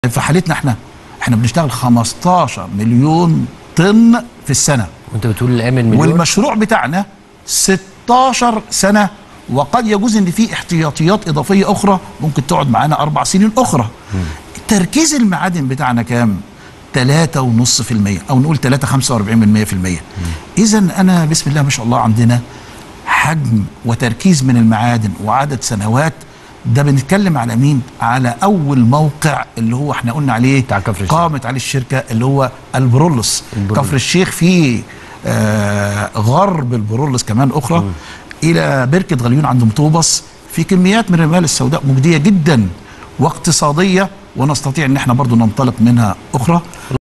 في حالتنا احنا احنا بنشتغل 15 مليون طن في السنه وانت بتقول الامن مليون والمشروع بتاعنا 16 سنه وقد يجوز ان في احتياطيات اضافيه اخرى ممكن تقعد معانا اربع سنين اخرى تركيز المعادن بتاعنا كام 3.5% او نقول 3.45% اذا انا بسم الله ما شاء الله عندنا حجم وتركيز من المعادن وعدد سنوات ده بنتكلم على مين على اول موقع اللي هو احنا قلنا عليه بتاع كفر الشيخ. قامت عليه الشركه اللي هو البرولس البرولس. كفر الشيخ فيه آه غرب البرولس كمان اخرى الى بركه غليون عند مطوبس في كميات من الرمال السوداء مجديه جدا واقتصاديه ونستطيع ان احنا برضو ننطلق منها اخرى